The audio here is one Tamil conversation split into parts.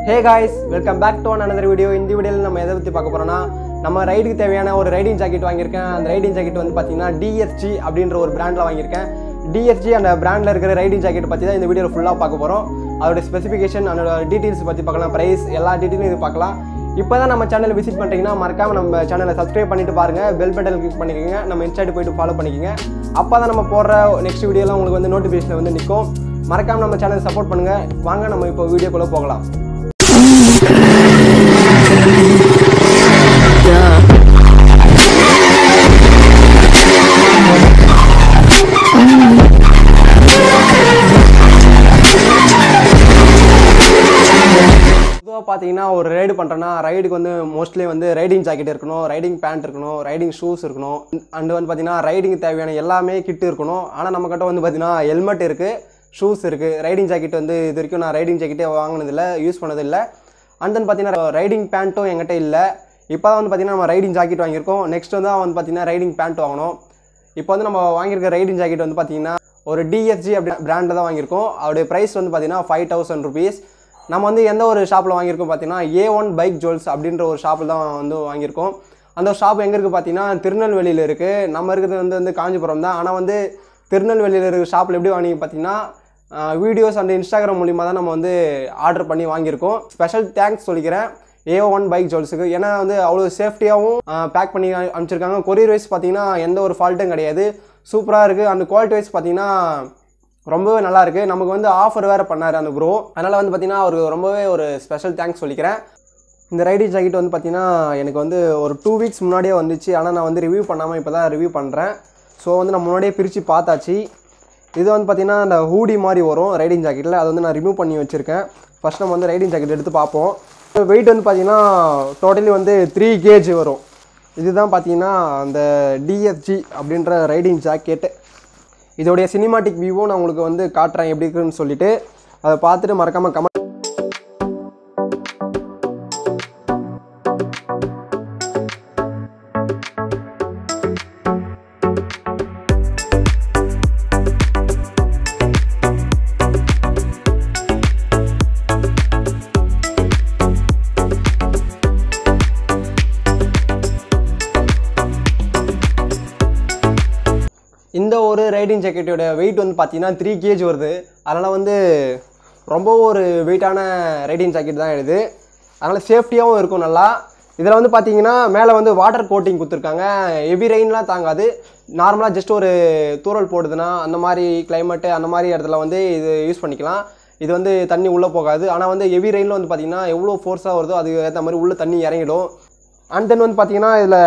hey guys welcome back to another video இந்த வீடியோவில் நம்ம எதை பற்றி பார்க்க போகிறோம்னா நம்ம ரைடுக்கு தேவையான ஒரு ரைடிங் ஜாக்கெட் வாங்கியிருக்கேன் அந்த ரைடிங் ஜாக்கெட் வந்து பார்த்தீங்கன்னா டிஎஸ்ஜி அப்படின்ற ஒரு பிராண்டில் வாங்கியிருக்கேன் டிஎஸ்ஜி அந்த பிராண்டில் இருக்கிற ரைடிங் ஜாக்கெட் பற்றி தான் இந்த வீடியோவில் ஃபுல்லாக பார்க்க போகிறோம் அதோட ஸ்பெசிஃபிகேஷன் அதோட டீட்டெயில்ஸ் பற்றி பார்க்கலாம் ப்ரைஸ் எல்லா டீட்டெயிலும் இது பார்க்கலாம் இப்போ தான் நம்ம சேனலை விசிட் பண்ணுறீங்கன்னா மறக்காம நம்ம சேனலை சப்ஸ்கிரைப் பண்ணிட்டு பாருங்கள் பெல் பட்டன் கிளிக் பண்ணிக்கோங்க நம்ம இன்ஸ்டாட் போயிட்டு ஃபாலோ பண்ணிக்கோங்க அப்போ தான் நம்ம போடுற நெக்ஸ்ட் வீடியோலாம் உங்களுக்கு வந்து நோட்டிஃபிகேஷன் வந்து நிற்கும் மறக்காம நம்ம சேனலை சப்போர்ட் பண்ணுங்கள் வாங்க நம்ம இப்போ வீடியோக்குள்ளே போகலாம் பொதுவாக பார்த்தீங்கன்னா ஒரு ரைடு பண்ணுறேன்னா ரைடுக்கு வந்து மோஸ்ட்லி வந்து ரைடிங் ஜாக்கெட் இருக்கணும் ரைடிங் பேண்ட் இருக்கணும் ரைடிங் ஷூஸ் இருக்கணும் அண்ட் வந்து பார்த்தீங்கன்னா ரைடிங் தேவையான எல்லாமே கிட்டு இருக்கணும் ஆனால் நம்மக்கிட்ட வந்து பார்த்தீங்கன்னா ஹெல்மெட் இருக்குது ஷூஸ் இருக்குது ரைடிங் ஜாக்கெட் வந்து இது வரைக்கும் நான் ரைடிங் ஜாக்கெட்டே வாங்கினதில்லை யூஸ் பண்ணதில்லை அண்ட் தென் பார்த்தீங்கன்னா ரைடிங் பேண்ட்டும் என்கிட்ட இல்லை இப்போ தான் வந்து பார்த்தீங்கன்னா நம்ம ரைடிங் ஜாக்கெட் வாங்கியிருக்கோம் நெக்ஸ்ட் வந்து வந்து பார்த்தீங்கன்னா ரைடிங் பேண்ட் வாங்கணும் இப்போ வந்து நம்ம வாங்கியிருக்க ரைடிங் ஜாக்கெட் வந்து பார்த்தீங்கன்னா ஒரு டிஎஃப்ஜி அப்படி பிராண்டில் தான் வாங்கியிருக்கோம் அவருடைய ப்ரைஸ் வந்து பார்த்தீங்கன்னா ஃபைவ் தௌசண்ட் ருபீஸ் நம்ம வந்து எந்த ஒரு ஷாப்பில் வாங்கியிருக்கோம் பார்த்தீங்கன்னா ஏ ஒன் பைக் ஜுவல்ஸ் அப்படின்ற ஒரு ஷாப்பில் தான் வந்து வாங்கியிருக்கோம் அந்த ஷாப் எங்கே இருக்குது பார்த்தீங்கன்னா திருநெல்வேலியில் இருக்குது நம்ம இருக்கிறது வந்து வந்து காஞ்சிபுரம் தான் ஆனால் வந்து திருநெல்வேலியில் இருக்கிற ஷாப்பில் எப்படி வாங்கி பார்த்தீங்கன்னா வீடியோஸ் அண்ட் இன்ஸ்டாகிராம் மூலிமா தான் நம்ம வந்து ஆர்டர் பண்ணி வாங்கியிருக்கோம் ஸ்பெஷல் தேங்க்ஸ் சொல்லிக்கிறேன் ஏ ஒன் பைக் ஜுவல்ஸுக்கு ஏன்னா வந்து அவ்வளோ சேஃப்டியாகவும் பேக் பண்ணி அனு- அனுப்பிச்சிருக்காங்க கொரியர் வைஸ் பார்த்தீங்கன்னா எந்த ஒரு ஃபால்ட்டும் கிடையாது சூப்பராக இருக்குது அந்த குவாலிட்டி வைஸ் பார்த்தீங்கன்னா ரொம்பவே நல்லா இருக்கு நமக்கு வந்து ஆஃபர் வேறு பண்ணார் அந்த ப்ரோ அதனால் வந்து பார்த்தீங்கன்னா அவருக்கு ரொம்பவே ஒரு ஸ்பெஷல் தேங்க்ஸ் சொல்லிக்கிறேன் இந்த ரைடிங் ஜாக்கெட் வந்து பார்த்தீங்கன்னா எனக்கு வந்து ஒரு டூ வீக்ஸ் முன்னாடியே வந்துச்சு ஆனால் நான் வந்து ரிவ்யூ பண்ணாமல் இப்போ தான் ரிவ்யூ பண்ணுறேன் ஸோ வந்து நான் முன்னாடியே பிரித்து பார்த்தாச்சு இது வந்து பார்த்தீங்கன்னா அந்த ஹூடி மாதிரி வரும் ரைடிங் ஜாக்கெட்டில் அது வந்து நான் ரிமூவ் பண்ணி வச்சுருக்கேன் ஃபர்ஸ்ட் நம்ம வந்து ரைடிங் ஜாக்கெட் எடுத்து பார்ப்போம் வெயிட் வந்து பார்த்தீங்கன்னா டோட்டலி வந்து த்ரீ கேஜ் வரும் இதுதான் பார்த்தீங்கன்னா அந்த டிஎஃப்ஜி அப்படின்ற ரைடிங் ஜாக்கெட்டு இதோடைய சினிமாட்டிக் வியூவும் நான் உங்களுக்கு வந்து காட்டுறேன் எப்படி இருக்குன்னு சொல்லிட்டு அதை பார்த்துட்டு மறக்காமல் கமெண்ட் இந்த ஒரு ரைடிங் ஜாக்கெட்டோட வெயிட் வந்து பார்த்தீங்கன்னா த்ரீ கேஜ் வருது அதனால் வந்து ரொம்ப ஒரு வெயிட்டான ரைடிங் ஜாக்கெட் தான் இது அதனால் சேஃப்டியாகவும் இருக்கும் நல்லா இதில் வந்து பார்த்தீங்கன்னா மேலே வந்து வாட்டர் கோட்டிங் கொடுத்துருக்காங்க ஹெவி ரெயின்லாம் தாங்காது நார்மலாக ஜஸ்ட் ஒரு தூறல் போடுதுன்னா அந்த மாதிரி climate அந்த மாதிரி இடத்துல வந்து இது யூஸ் பண்ணிக்கலாம் இது வந்து தண்ணி உள்ளே போகாது ஆனால் வந்து ஹெவி ரெயினில் வந்து பார்த்தீங்கன்னா எவ்வளோ ஃபோர்ஸாக வருதோ அதுக்கு ஏற்ற மாதிரி உள்ளே தண்ணி இறங்கிடும் அண்ட் தென் வந்து பார்த்தீங்கன்னா இதில்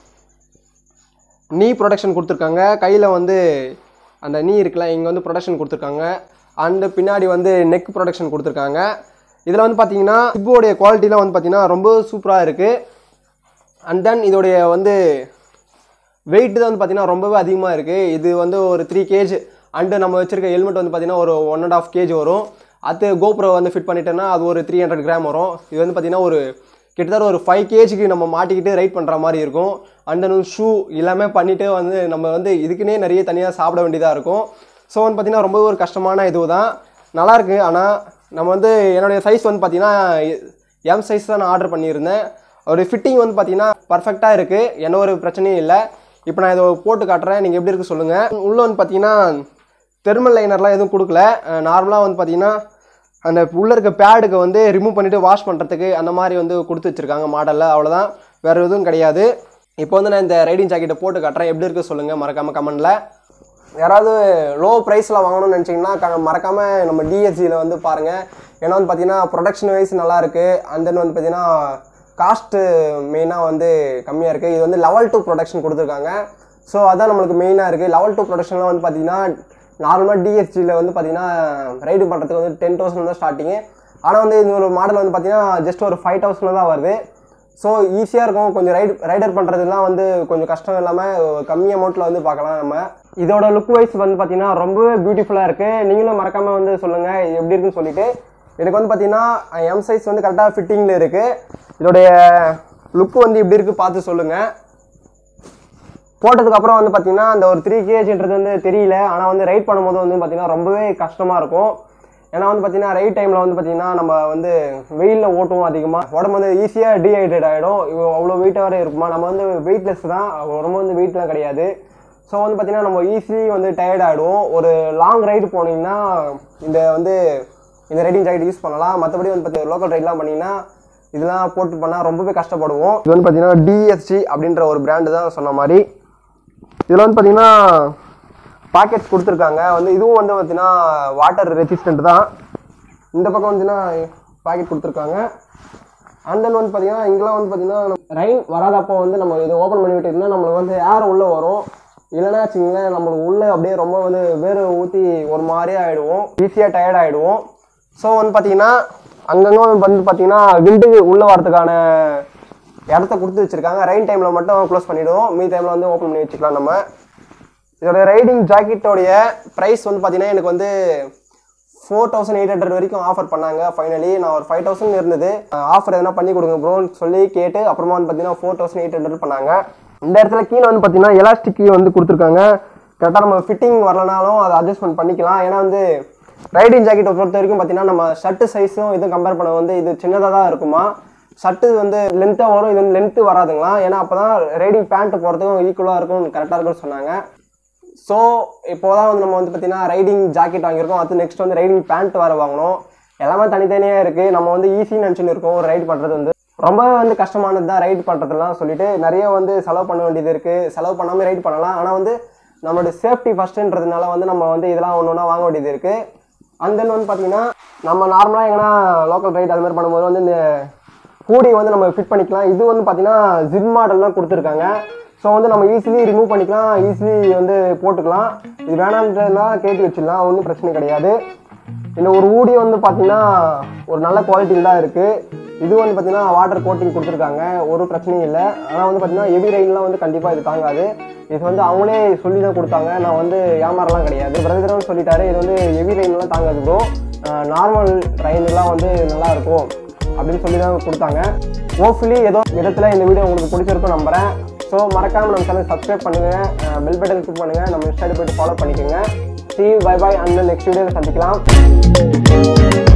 நீ ப்ரொடக்ஷன் கொடுத்துருக்காங்க கையில் வந்து அந்த நீ இருக்குல்ல இங்கே வந்து ப்ரொடக்ஷன் கொடுத்துருக்காங்க அண்டு பின்னாடி வந்து நெக் ப்ரொடக்ஷன் கொடுத்துருக்காங்க இதில் வந்து பார்த்தீங்கன்னா ஹிப்போடைய குவாலிட்டிலாம் வந்து பார்த்தீங்கன்னா ரொம்ப சூப்பராக இருக்குது அண்ட் தென் இதோடைய வந்து வெயிட் தான் வந்து பார்த்தீங்கன்னா ரொம்பவே அதிகமாக இருக்குது இது வந்து ஒரு த்ரீ கேஜ் அண்டு நம்ம வச்சிருக்க ஹெல்மெட் வந்து பார்த்தீங்கன்னா ஒரு ஒன் அண்ட் ஆஃப் கேஜ் வரும் அது கோப்ரோ வந்து ஃபிட் பண்ணிட்டேன்னா அது ஒரு த்ரீ ஹண்ட்ரட் கிராம் வரும் இது வந்து பார்த்தீங்கன்னா ஒரு கிட்டத்தட்ட ஒரு ஃபைவ் கேஜிக்கு நம்ம மாட்டிக்கிட்டு ரைட் பண்ணுற மாதிரி இருக்கும் அண்ட் தென் ஷூ எல்லாமே பண்ணிவிட்டு வந்து நம்ம வந்து இதுக்குன்னே நிறைய தனியாக சாப்பிட வேண்டியதாக இருக்கும் ஸோ வந்து பார்த்தீங்கன்னா ரொம்பவே ஒரு கஷ்டமான இது தான் நல்லா இருக்கு ஆனால் நம்ம வந்து என்னுடைய சைஸ் வந்து பார்த்தீங்கன்னா எம் சைஸ் தான் நான் ஆர்டர் பண்ணியிருந்தேன் ஒரு ஃபிட்டிங் வந்து பார்த்தீங்கன்னா பர்ஃபெக்டாக இருக்குது எந்த ஒரு பிரச்சனையும் இல்லை இப்போ நான் இதை போட்டு காட்டுறேன் நீங்கள் எப்படி இருக்கு சொல்லுங்கள் உள்ளே வந்து பார்த்தீங்கன்னா தெர்மல் லைனர்லாம் எதுவும் கொடுக்கல நார்மலாக வந்து பார்த்தீங்கன்னா அந்த உள்ளே இருக்க பேடுக்கு வந்து ரிமூவ் பண்ணிவிட்டு வாஷ் பண்ணுறதுக்கு அந்த மாதிரி வந்து கொடுத்து வச்சுருக்காங்க மாடலில் அவ்வளோதான் வேறு எதுவும் கிடையாது இப்போ வந்து நான் இந்த ரைடிங் ஜாக்கெட்டை போட்டு காட்டுறேன் எப்படி இருக்கு சொல்லுங்கள் மறக்காமல் கமெண்டில் யாராவது லோ ப்ரைஸில் வாங்கணும்னு நினச்சிங்கன்னா க மறக்காமல் நம்ம டிஎஸ்சியில் வந்து பாருங்கள் ஏன்னா வந்து பார்த்தீங்கன்னா ப்ரொடக்ஷன் வைஸ் நல்லா இருக்குது அண்ட் தென் வந்து பார்த்தீங்கன்னா காஸ்ட்டு மெயினாக வந்து கம்மியாக இருக்குது இது வந்து லெவல் டூ ப்ரொடக்ஷன் கொடுத்துருக்காங்க ஸோ அதான் நம்மளுக்கு மெயினாக இருக்குது லெவல் டூ ப்ரொடக்ஷன்லாம் வந்து பார்த்தீங்கன்னா நார்மலாக டிஎஸ்சியில் வந்து பார்த்தீங்கன்னா ரைடு பண்ணுறதுக்கு வந்து டென் தௌசண்ட் தான் ஸ்டார்டிங்கு ஆனால் வந்து இந்த ஒரு மாடல் வந்து பார்த்தீங்கன்னா ஜஸ்ட் ஒரு ஃபைவ் தௌசண்ட் தான் வருது ஸோ ஈஸியாக இருக்கும் கொஞ்சம் ரைட் ரைடர் பண்ணுறதுலாம் வந்து கொஞ்சம் கஷ்டம் இல்லாமல் கம்மி அமௌண்ட்டில் வந்து பார்க்கலாம் நம்ம இதோட லுக் வைஸ் வந்து பார்த்தீங்கன்னா ரொம்பவே பியூட்டிஃபுல்லாக இருக்குது நீங்களும் மறக்காமல் வந்து சொல்லுங்கள் இது எப்படி இருக்குன்னு சொல்லிட்டு எனக்கு வந்து பார்த்தீங்கன்னா எம் சைஸ் வந்து கரெக்டாக ஃபிட்டிங்கில் இருக்குது இதோடைய லுக் வந்து எப்படி இருக்குது பார்த்து சொல்லுங்கள் போட்டதுக்கு அப்புறம் வந்து பார்த்தீங்கன்னா அந்த ஒரு த்ரீ கேஜின்றது வந்து தெரியல ஆனால் வந்து ரைட் பண்ணும்போது வந்து பார்த்தீங்கன்னா ரொம்பவே கஷ்டமாக இருக்கும் ஏன்னா வந்து பார்த்தீங்கன்னா ரைட் டைமில் வந்து பார்த்தீங்கன்னா நம்ம வந்து வெயிலில் ஓட்டுவோம் அதிகமாக உடம்பு வந்து ஈஸியாக டீஹைட்ரேட் ஆகிடும் அவ்வளோ வெயிட்டாக வரை இருக்குமா நம்ம வந்து வெயிட்லெஸ் தான் ரொம்ப வந்து வெயிட்லாம் கிடையாது ஸோ வந்து பார்த்தீங்கன்னா நம்ம ஈஸிலி வந்து டயர்ட் ஆகிடுவோம் ஒரு லாங் ரைடு போனீங்கன்னா இந்த வந்து இந்த ரைடிங் ஜாக்கெட் யூஸ் பண்ணலாம் மற்றபடி வந்து பார்த்தீங்கன்னா லோக்கல் ரைட்லாம் பண்ணிங்கன்னா இதெல்லாம் போட்டு பண்ணால் ரொம்பவே கஷ்டப்படுவோம் இது வந்து பார்த்தீங்கன்னா டிஎஸ்ஜி அப்படின்ற ஒரு பிராண்டு தான் சொன்ன மாதிரி இதில் வந்து பார்த்தீங்கன்னா பாக்கெட்ஸ் கொடுத்துருக்காங்க வந்து இதுவும் வந்து பார்த்தீங்கன்னா வாட்டர் ரெசிஸ்டன்ட் தான் இந்த பக்கம் வந்துன்னா பாக்கெட் கொடுத்துருக்காங்க அண்ட் தென் வந்து பார்த்தீங்கன்னா இங்கெல்லாம் வந்து பார்த்தீங்கன்னா ரைன் வராதப்போ வந்து நம்ம இதை ஓப்பன் பண்ணி விட்டுருந்தா நம்மளுக்கு வந்து ஏர் உள்ளே வரும் இல்லைன்னா வச்சுங்களேன் நம்மளுக்கு உள்ளே அப்படியே ரொம்ப வந்து வேறு ஊற்றி ஒரு மாதிரியே ஆகிடுவோம் ஈஸியாக டயர்ட் ஆகிடுவோம் ஸோ வந்து பார்த்தீங்கன்னா அங்கங்கே வந்து பார்த்தீங்கன்னா விண்டு உள்ளே வரதுக்கான இடத்த கொடுத்து வச்சிருக்காங்க ரெயின் டைமில் மட்டும் க்ளோஸ் பண்ணிவிடுவோம் மீதி டைமில் வந்து ஓப்பன் பண்ணி வச்சுக்கலாம் நம்ம இதோட ரைடிங் ஜாக்கெட்டோடைய ப்ரைஸ் வந்து பார்த்தீங்கன்னா எனக்கு வந்து ஃபோர் தௌசண்ட் எயிட் ஹண்ட்ரட் வரைக்கும் ஆஃபர் பண்ணாங்க ஃபைனலி நான் ஒரு ஃபைவ் தௌசண்ட் இருந்தது ஆஃபர் எதனா பண்ணி கொடுங்க ப்ரோன்னு சொல்லி கேட்டு அப்புறமா வந்து பார்த்தீங்கன்னா ஃபோர் தௌசண்ட் எயிட் ஹண்ட்ரட் பண்ணாங்க இந்த இடத்துல கீழே வந்து பார்த்தீங்கன்னா எலாஸ்டிக் வந்து கொடுத்துருக்காங்க கரெக்டாக நம்ம ஃபிட்டிங் வரலனாலும் அதை அட்ஜஸ்ட்மெண்ட் பண்ணிக்கலாம் ஏன்னா வந்து ரைடிங் ஜாக்கெட்டை பொறுத்த வரைக்கும் பார்த்தீங்கன்னா நம்ம ஷர்ட்டு சைஸும் இதுவும் கம்பேர் பண்ண வந்து இது சின்னதாக தான் இருக்குமா ஷர்ட்டு வந்து லென்த்தாக வரும் இது லென்த்து வராதுங்களா ஏன்னா அப்போ தான் ரைடிங் பேண்ட்டு போகிறதுக்கும் ஈக்குவலாக இருக்கும் கரெக்டாக இருக்கும்னு சொன்னாங்க ஸோ இப்போ தான் வந்து நம்ம வந்து பார்த்தீங்கன்னா ரைடிங் ஜாக்கெட் வாங்கியிருக்கோம் அது நெக்ஸ்ட் வந்து ரைடிங் பேண்ட் வேறு வாங்கணும் எல்லாமே தனித்தனியாக இருக்குது நம்ம வந்து ஈஸின்னு நினச்சின்னு இருக்கோம் ஒரு ரைட் பண்ணுறது வந்து ரொம்ப வந்து கஷ்டமானது தான் ரைட் பண்ணுறதுலாம் சொல்லிட்டு நிறைய வந்து செலவு பண்ண வேண்டியது இருக்குது செலவு பண்ணாமல் ரைட் பண்ணலாம் ஆனால் வந்து நம்மளுடைய சேஃப்டி ஃபஸ்ட்டுன்றதுனால வந்து நம்ம வந்து இதெல்லாம் ஒன்று ஒன்றா வாங்க வேண்டியது இருக்குது அண்ட் தென் வந்து பார்த்தீங்கன்னா நம்ம நார்மலாக எங்கன்னா லோக்கல் ரைட் அது மாதிரி பண்ணும்போது வந்து இந்த கூடி வந்து நம்ம ஃபிட் பண்ணிக்கலாம் இது வந்து பார்த்தீங்கன்னா ஜிப் மாடல்லாம் கொடுத்துருக்காங்க ஸோ வந்து நம்ம ஈஸிலி ரிமூவ் பண்ணிக்கலாம் ஈஸிலி வந்து போட்டுக்கலாம் இது வேணான்றதுலாம் கேட்டு வச்சிடலாம் ஒன்றும் பிரச்சனை கிடையாது இந்த ஒரு ஊடி வந்து பார்த்தீங்கன்னா ஒரு நல்ல குவாலிட்டியில் தான் இருக்குது இது வந்து பார்த்தீங்கன்னா வாட்டர் கோட்டிங் கொடுத்துருக்காங்க ஒரு பிரச்சனையும் இல்லை ஆனால் வந்து பார்த்தீங்கன்னா ஹெவி ரெயின்லாம் வந்து கண்டிப்பாக இது தாங்காது இது வந்து அவங்களே சொல்லி தான் கொடுத்தாங்க நான் வந்து ஏமாறலாம் கிடையாது பிரதரும் சொல்லிட்டாரு இது வந்து ஹெவி ரெயின்லாம் தாங்காது ப்ரோ நார்மல் ரெயின்லாம் வந்து நல்லா இருக்கும் அப்படின்னு சொல்லி தான் கொடுத்தாங்க ஹோப்ஃபுல்லி ஏதோ விதத்தில் இந்த வீடியோ உங்களுக்கு பிடிச்சிருக்கும் நம்புறேன் ஸோ மறக்காமல் நம்ம சேனல் சப்ஸ்கிரைப் பண்ணுங்கள் பெல் பட்டன் கிளிக் பண்ணுங்கள் நம்ம இன்ஸ்டாவில் போயிட்டு ஃபாலோ பண்ணிக்கோங்க சி பை பாய் அந்த நெக்ஸ்ட் வீடியோவில் சந்திக்கலாம்